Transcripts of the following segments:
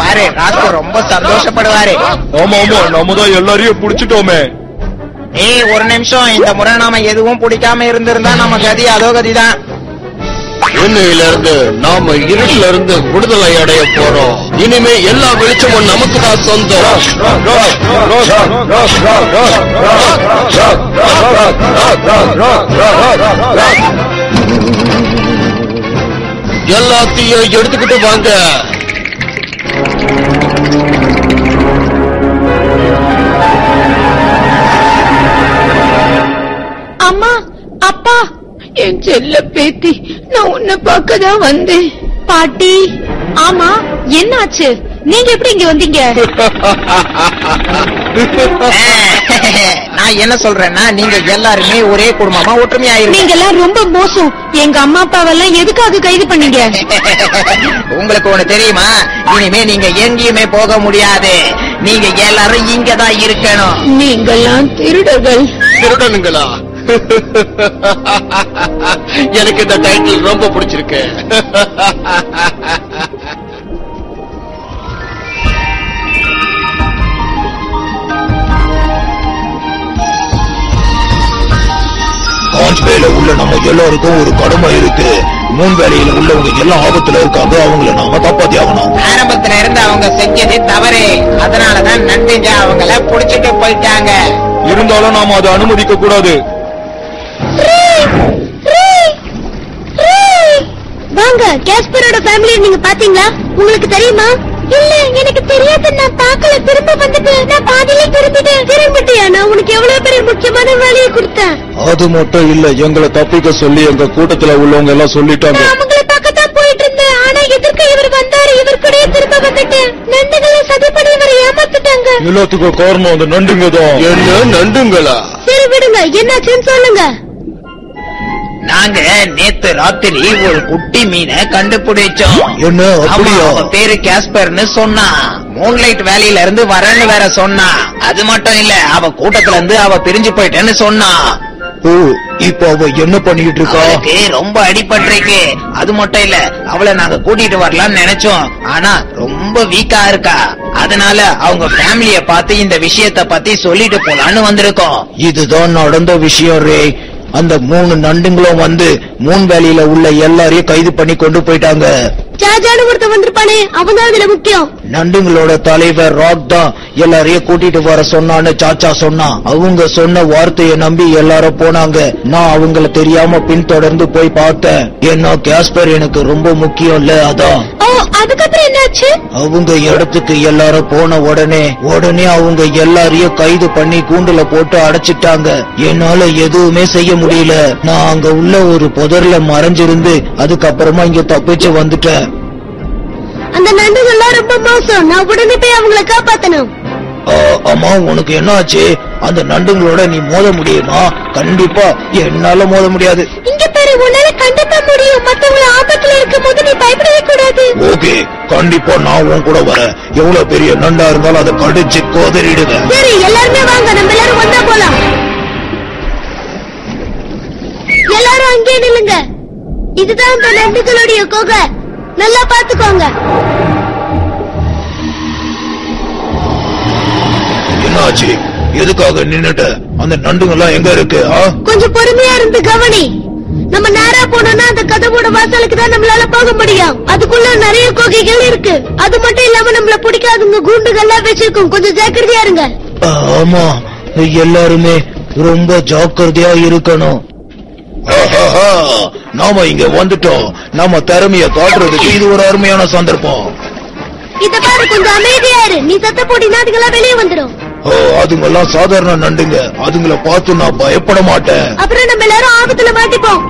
பாரு ராஸ்கோ ரொம்ப சந்தோஷப்படுவாரு ஆமா ஆமா நாம தான் எல்லாரையும் புடிச்சிட்டோமே ஏய் ஒரு நிமிஷம் இந்த முறை நாம எதுவும் பிடிக்காம இருந்திருந்தா நம்ம கதி அதோ கதிதான் இன்னையில இருந்து நாம இருட்டுல இருந்து விடுதலை அடைய போறோம் இனிமே எல்லா வெளிச்சமும் நமக்கு தான் சொந்தம் எல்லாத்தையும் எடுத்துக்கிட்டு வாங்க அம்மா அப்பா என் செல்ல பேத்தி நான் உன்னை பார்க்க தான் வந்தேன் பாட்டி ஆமா என்னாச்சு நீங்க எப்படி இங்க வந்தீங்க நான் என்ன சொல்றேன்னா நீங்க எல்லாருமே ஒரே குடும்பமா ஒற்றுமையா இருங்க நீங்க எல்லாம் ரொம்ப மோசம் எங்க அம்மா அப்பாவெல்லாம் எதுக்காக கைது பண்ணீங்க உங்களுக்கு ஒண்ணு தெரியுமா இனிமே நீங்க எங்கேயுமே போக முடியாது நீங்க எல்லாரும் இங்க தான் இருக்கணும் நீங்கெல்லாம் திருடர்கள் திருடனுங்களா எனக்கு இந்த டைட்டில் ரொம்ப பிடிச்சிருக்கு காஞ்ச் வேல உள்ள நம்ம எல்லாருக்கும் ஒரு கடமை இருக்கு மூன் வேலையில உள்ளவங்க எல்லாம் ஆபத்துல இருக்காங்க அவங்கள நாம காப்பாத்தி ஆகணும் ஆரம்பத்துல இருந்து அவங்க செஞ்சது தவறு அதனாலதான் நண்டுங்க அவங்கள புடிச்சிட்டு போயிட்டாங்க இருந்தாலும் நாம அதை அனுமதிக்க கூடாது வாங்க கேஸ்பரோட ஃபேமிலி நீங்க பாத்தீங்களா உங்களுக்கு தெரியுமா இல்ல எனக்கு தெரியாது நான் பார்க்கல திரும்ப வந்துட்டு நான் பாதியில திரும்பிட்டேன் திரும்பிட்டியா நான் உனக்கு எவ்வளவு பெரிய முக்கியமான வேலையை கொடுத்தேன் அது மட்டும் இல்ல எங்களை தப்பிக்க சொல்லி எங்க கூட்டத்துல உள்ளவங்க எல்லாம் சொல்லிட்டாங்க நான் அவங்களை பார்க்கத்தான் போயிட்டு இருந்தேன் ஆனா எதிர்க்க இவர் வந்தாரு இவர் கூடயே திரும்ப வந்துட்டேன் நண்டுகளை சதி பண்ணி இவரை ஏமாத்துட்டாங்க எல்லாத்துக்கும் காரணம் அந்த நண்டுங்க தான் என்ன நண்டுங்களா சரி விடுங்க என்னாச்சுன்னு சொல்லுங்க நாங்க நேத்து ராத்திரி ஒரு குட்டி மீனை கண்டுபிடிச்சோம் என்ன ஆமா, அப்படியா அவ பேரு கேஸ்பர்னு சொன்னா மூன்லைட் வேலையில இருந்து வரேன்னு வேற சொன்னா அது மட்டும் இல்ல அவ கூட்டத்துல இருந்து அவ பிரிஞ்சு போயிட்டேன்னு சொன்னா ஓ இப்ப அவ என்ன பண்ணிட்டு இருக்கா அவளுக்கு ரொம்ப அடிபட்டிருக்கு அது மட்டும் இல்ல அவளை நாங்க கூட்டிட்டு வரலாம்னு நினைச்சோம் ஆனா ரொம்ப வீக்கா இருக்கா அதனால அவங்க ஃபேமிலிய பார்த்து இந்த விஷயத்த பத்தி சொல்லிட்டு போலான்னு வந்திருக்கோம் இதுதான் நடந்த விஷயம் ரே அந்த மூணு நண்டுங்களும் வந்து மூன் வேலையில உள்ள எல்லாரையும் கைது பண்ணி கொண்டு போயிட்டாங்க ஜாஜானு ஒருத்தன் வந்திருப்பானே அவன் தான் அதுல முக்கியம் நண்டுங்களோட தலைவர் ராக் தான் எல்லாரையும் கூட்டிட்டு வர சொன்னான்னு சாச்சா சொன்னான் அவங்க சொன்ன வார்த்தையை நம்பி எல்லாரும் போனாங்க நான் அவங்கள தெரியாம பின்தொடர்ந்து போய் பார்த்தேன் ஏன்னா கேஸ்பர் எனக்கு ரொம்ப முக்கியம் இல்ல அதான் ஓ அதுக்கப்புறம் என்னாச்சு அவங்க இடத்துக்கு எல்லாரும் போன உடனே உடனே அவங்க எல்லாரையும் கைது பண்ணி கூண்டுல போட்டு அடைச்சிட்டாங்க என்னால எதுவுமே செய்ய முடியல நான் அங்க உள்ள ஒரு புதர்ல மறைஞ்சிருந்து அதுக்கப்புறமா இங்க தப்பிச்சு வந்துட்டேன் அந்த நண்டுகள்லாம் ரொம்ப மோசம் நான் உடனே போய் அவங்கள காப்பாத்தணும் ஆ, அம்மா உனக்கு என்ன ஆச்சு அந்த நண்டுங்களோட நீ மோத முடியுமா கண்டிப்பா என்னால மோத முடியாது இங்க பாரு உன்னால கண்டிப்பா முடியும் மத்தவங்கள ஆபத்துல இருக்கும் போது நீ பயப்படவே கூடாது ஓகே கண்டிப்பா நான் உன் கூட வரேன் எவ்வளவு பெரிய நண்டா இருந்தாலும் அதை கடிச்சு கோதறிடுவேன் சரி எல்லாருமே வாங்க நம்ம எல்லாரும் ஒண்ணா போலாம் எல்லாரும் அங்கே நில்லுங்க இதுதான் அந்த நண்டுகளுடைய குகை நல்லா பாத்துக்கோங்க என்னாச்சு எதுக்காக நின்னுட்ட அந்த நண்டுங்கெல்லாம் எங்க இருக்கு ஆ கொஞ்சம் பொறுமையா இருந்து கவனி நம்ம நேரா போனோம்னா அந்த கதவோட வாசலுக்கு தான் நம்மளால போக முடியும் அதுக்குள்ள நிறைய குகைகள் இருக்கு அது மட்டும் இல்லாம நம்மள பிடிக்காதுங்க கூண்டுகள்லாம் வச்சிருக்கோம் கொஞ்சம் ஜாக்கிரதையா இருங்க ஆமா எல்லாருமே ரொம்ப ஜாக்கிரதையா இருக்கணும் ஆஹாஹா, நாம இங்க வந்துட்டோம் நாம திறமைய காட்டுறதுக்கு இது ஒரு அருமையான சந்தர்ப்பம் இத பாரு கொஞ்சம் அமைதியா இரு நீ சத்த போட்டினா அதுங்கெல்லாம் வெளியே வந்துடும் ஓ, அதுங்கெல்லாம் சாதாரண நண்டுங்க அதுங்கள பார்த்து நான் பயப்பட மாட்டேன் அப்புறம் நம்ம எல்லாரும் ஆபத்துல மாட்டிப்போம்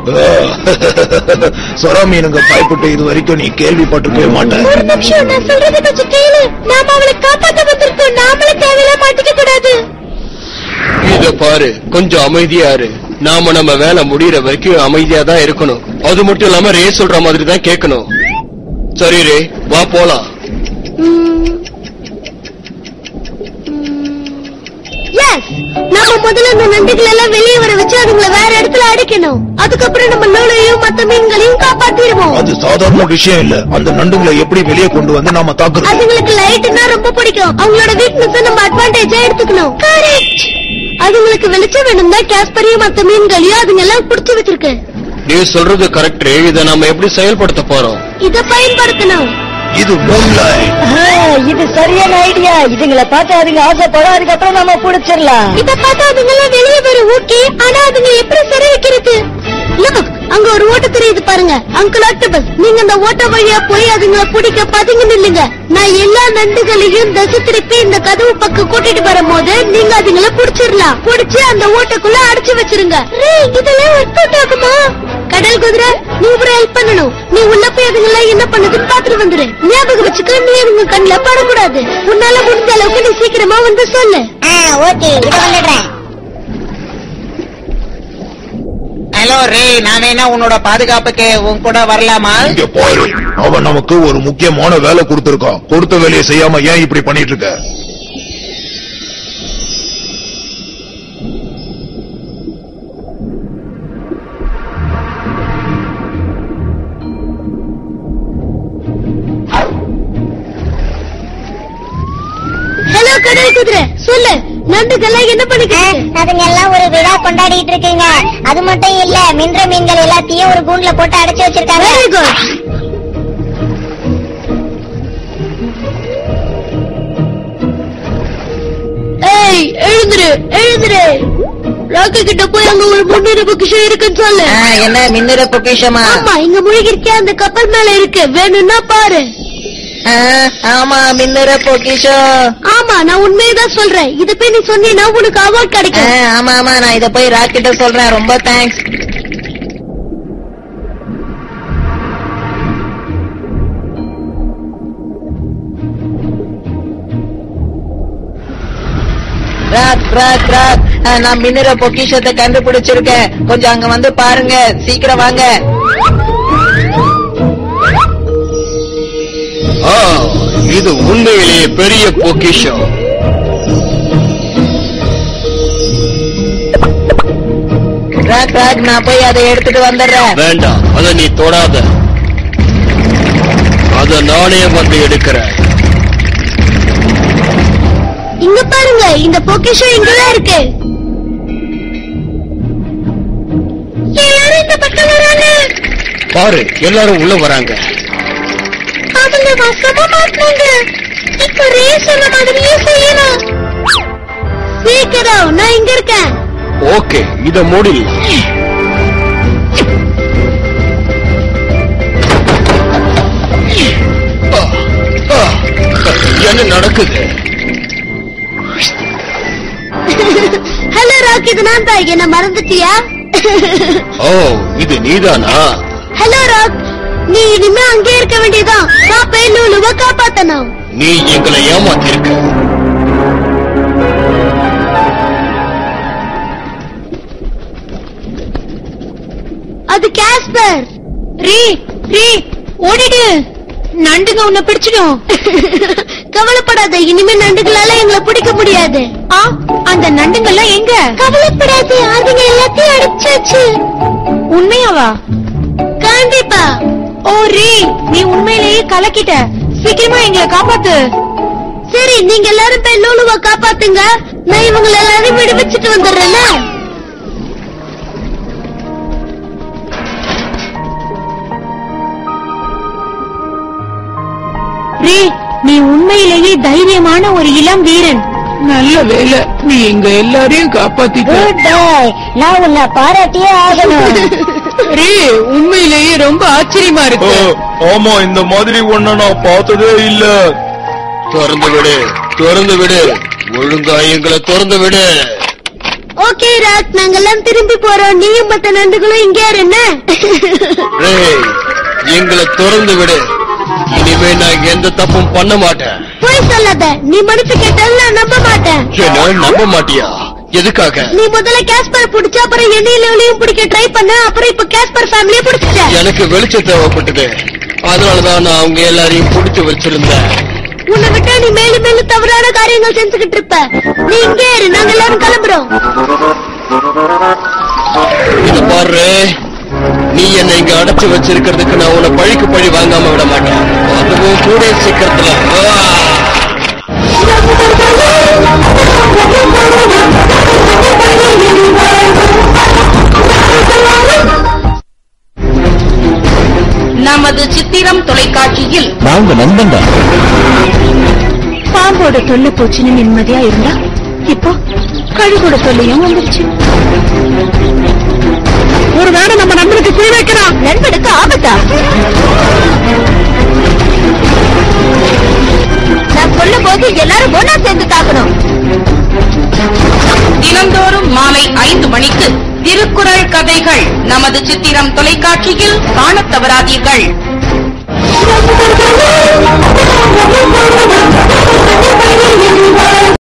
சொரா மீனுங்க பயப்பட்டு இது வரைக்கும் நீ கேள்விப்பட்டிருக்கவே மாட்டேன் ஒரு நிமிஷம் நான் சொல்றதை கொஞ்சம் கேளு நாம அவளை காப்பாத்த வந்திருக்கோம் நாமளே தேவையில்லாம் மாட்டிக்க கூடாது இத பாரு கொஞ்சம் அமைதியா இரு நாம நம்ம வேலை முடியற வரைக்கும் அமைதியா தான் இருக்கணும் அது மட்டும் இல்லாம ரே சொல்ற மாதிரி தான் கேட்கணும் சரி ரே வா போலாம் எஸ் நம்ம முதல்ல இந்த நண்டுகள் எல்லாம் வெளியே வர வச்சு அதுங்களை வேற இடத்துல அடைக்கணும் அதுக்கப்புறம் நம்ம லோலையும் மத்த மீன்களையும் காப்பாத்திடுவோம் அது சாதாரண விஷயம் இல்ல அந்த நண்டுங்களை எப்படி வெளியே கொண்டு வந்து நாம தாக்குறது அதுங்களுக்கு லைட்னா ரொம்ப பிடிக்கும் அவங்களோட வீக்னஸ் நம்ம அட்வான்டேஜா எடுத்துக்கணும் கரெக்ட் அதுங்களுக்கு வெளிச்சம் வேணும்னா கேஸ்பரையும் மத்த மீன்களையும் அதுங்க எல்லாம் புடிச்சு வச்சிருக்கு நீ சொல்றது கரெக்ட் இத நாம எப்படி செயல்படுத்த போறோம் இத பயன்படுத்தணும் இது மூன்லைட் இது சரியான ஐடியா இதுங்களை பார்த்து அதுங்க ஆசைப்படும் அதுக்கப்புறம் நம்ம புடிச்சிடலாம் இத பார்த்தா அதுங்க எல்லாம் வெளியே வரும் ஓகே ஆனா அதுங்க எப்படி சிறை வைக்கிறது Look, அங்க ஒரு ஓட்ட தெரியுது பாருங்க அங்கிள் ஆக்டோபஸ் நீங்க அந்த ஓட்ட வழியா போய் அதுங்களை பிடிக்க பதுங்கி நில்லுங்க நான் எல்லா நண்டுகளையும் தசை திருப்பி இந்த கதவு பக்கம் கூட்டிட்டு வரும்போது நீங்க அதுங்களை புடிச்சிடலாம் புடிச்சு அந்த ஓட்டக்குள்ள அடைச்சு வச்சிருங்க ரேய், இதெல்லாம் ஒர்க் அவுட் ஆகுமா கடல் குதிரை நீ ஒரு ஹெல்ப் பண்ணணும் நீ உள்ள போய் அதுங்களை என்ன பண்ணுதுன்னு பாத்துட்டு வந்துரு ஞாபகம் வச்சுக்க நீ அதுங்க கண்ணுல படக்கூடாது உன்னால முடிஞ்ச அளவுக்கு நீ சீக்கிரமா வந்து சொல்லு ஓகே இது வந்துடுறேன் ஹலோ ரே நான் வேணா உன்னோட பாதுகாப்புக்கு உன் கூட வரலாமா இங்க பாரு அவன் நமக்கு ஒரு முக்கியமான வேலை கொடுத்திருக்கான் கொடுத்த வேலையை செய்யாம ஏன் இப்படி பண்ணிட்டு இருக்க ஹலோ கடல் குதிரை சொல்லு நண்டுகள்லாம் என்ன பண்ணிக்கிட்டு அதுங்க எல்லாம் ஒரு விழா கொண்டாடிட்டு இருக்குங்க அது மட்டும் இல்ல மின்ற மீன்கள் எல்லாத்தையும் ஒரு கூண்டுல போட்டு அடைச்சு வச்சிருக்காங்க வெரி குட் ஏய் எழுந்துரு எழுந்துரு ராக்கு கிட்ட போய் அங்க ஒரு முன்னிரு பொக்கிஷம் இருக்குன்னு சொல்லு ஆ, என்ன மின்னுற பொக்கிஷமா ஆமா இங்க முழுகிருக்கே அந்த கப்பல் மேல இருக்கு வேணும்னா பாரு ஆ, ஆமா மின்னுற பொக்கிஷம் ஆமா நான் உண்மையதான் சொல்றேன் இத போய் நீ சொன்னீன்னா உனக்கு அவார்ட் ஆ, கிடைக்கும் ஆமா ஆமா நான் இத போய் ராக்கிட்ட சொல்றேன் ரொம்ப தேங்க்ஸ் ராக் ராக் ராக் ஆ, நான் மின்னுற பொக்கிஷத்தை கண்டுபிடிச்சிருக்கேன் கொஞ்சம் அங்க வந்து பாருங்க சீக்கிரம் வாங்க ஆ, இது உண்மையிலேயே பெரிய பொக்கிஷம் ராக் ராக் நான் போய் அதை எடுத்துட்டு வந்துடுறேன் வேண்டாம் அத நீ தொடாத அத நானே வந்து எடுக்கிறேன் இங்க பாருங்க இந்த பொக்கிஷம் இங்கதான் இருக்கு எல்லாரும் இந்த பக்கம் வராங்க பாரு எல்லாரும் உள்ள வராங்க அவங்க வசமா மாட்டினாங்க இப்ப ரேஸ் சொன்ன மாதிரியே செய்யணும் சீக்கிரம் நான் இங்க இருக்கேன் ஓகே இத மூடிடலாம் ஆ, ஆ, என்ன நடக்குது ஹலோ ராக் இது நான் தான் என்ன மறந்துட்டியா ஓ இது நீதானா ஹலோ ராக் நீ இனிமே அங்கே இருக்க வேண்டியதான் நான் போய் லூலுவ காப்பாத்தணும் நீ எங்களை ஏமாத்திருக்க அது காஸ்பர் ரீ ரீ ஓடிடு நண்டுங்க உன்னை பிடிச்சிடும் கவலைப்படாத இனிமே நண்டுகளால எங்களை பிடிக்க முடியாது ஆ அந்த நண்டுங்கள்லாம் எங்க கவலைப்படாத அதுங்க எல்லாத்தையும் அடிச்சாச்சு உண்மையாவா கண்டிப்பா ஓ ரீ நீ உண்மையிலேயே கலக்கிட்ட சீக்கிரமா எங்களை காப்பாத்து சரி நீங்க எல்லாரும் போய் லூலுவ காப்பாத்துங்க நான் இவங்களை எல்லாரையும் விடுவிச்சிட்டு வந்துடுறேன்ல ரே நீ உண்மையிலேயே தைரியமான ஒரு இளம் வீரன் நல்ல வேலை நீ எங்க எல்லாரையும் காப்பாத்திட்ட குட் பாய் நான் உன்னை பாராட்டியே ஆகணும் ரே உண்மையிலேயே ரொம்ப ஆச்சரியமா இருக்கு ஆமா இந்த மாதிரி ஒண்ண நான் பார்த்ததே இல்ல திறந்து விடு திறந்து விடு ஒழுங்கா எங்களை திறந்து விடு ஓகே ராக் நாங்கெல்லாம் திரும்பி போறோம் நீயும் மத்த நண்டுகளும் இங்கே இரு என்ன ரேய் எங்களை திறந்து விடு இனிமே நான் எந்த தப்பும் பண்ண மாட்டேன் போய் சொல்லாத நீ மன்னிப்பு கேட்டாலும் நான் நம்ப மாட்டேன் என்ன நம்ப மாட்டியா எதுக்காக நீ முதல்ல கேஸ்பர் புடிச்ச அப்புறம் என்னையும் லெவலையும் பிடிக்க ட்ரை பண்ண அப்புறம் இப்ப கேஸ்பர் ஃபேமிலியை பிடிச்சிட்ட எனக்கு வெளிச்சம் தேவைப்பட்டது அதனாலதான் நான் அவங்க எல்லாரையும் பிடிச்சு வச்சிருந்தேன் உன்னை விட்டா நீ மேலும் மேலும் தவறான காரியங்கள் செஞ்சுக்கிட்டு இருப்ப நீ இங்கே இரு நாங்க எல்லாரும் கிளம்புறோம் இது பாரு நீ என்னை இங்க அடைச்சு வச்சிருக்கிறதுக்கு நான் உன்னை பழிக்கு பழி வாங்காம விட மாட்டேன் அதுவும் கூட சீக்கிரத்துல ஆ! நமது சித்திரம் தொலைக்காட்சியில் நாங்க நண்பன் தான் பாம்போட தொல்லை போச்சுன்னு நிம்மதியா இருந்தா இப்போ கழுகோட தொல்லையும் வந்துருச்சு ஒருவேளை நம்ம நண்பனுக்கு குறி வைக்கலாம் நண்பனுக்கு ஆபத்தா நான் சொல்லும் போது எல்லாரும் ஒன்னா சேர்ந்து தாக்கணும் தினந்தோறும் மாலை ஐந்து மணிக்கு திருக்குறள் கதைகள் நமது சித்திரம் தொலைக்காட்சியில் காணத் தவறாதீர்கள்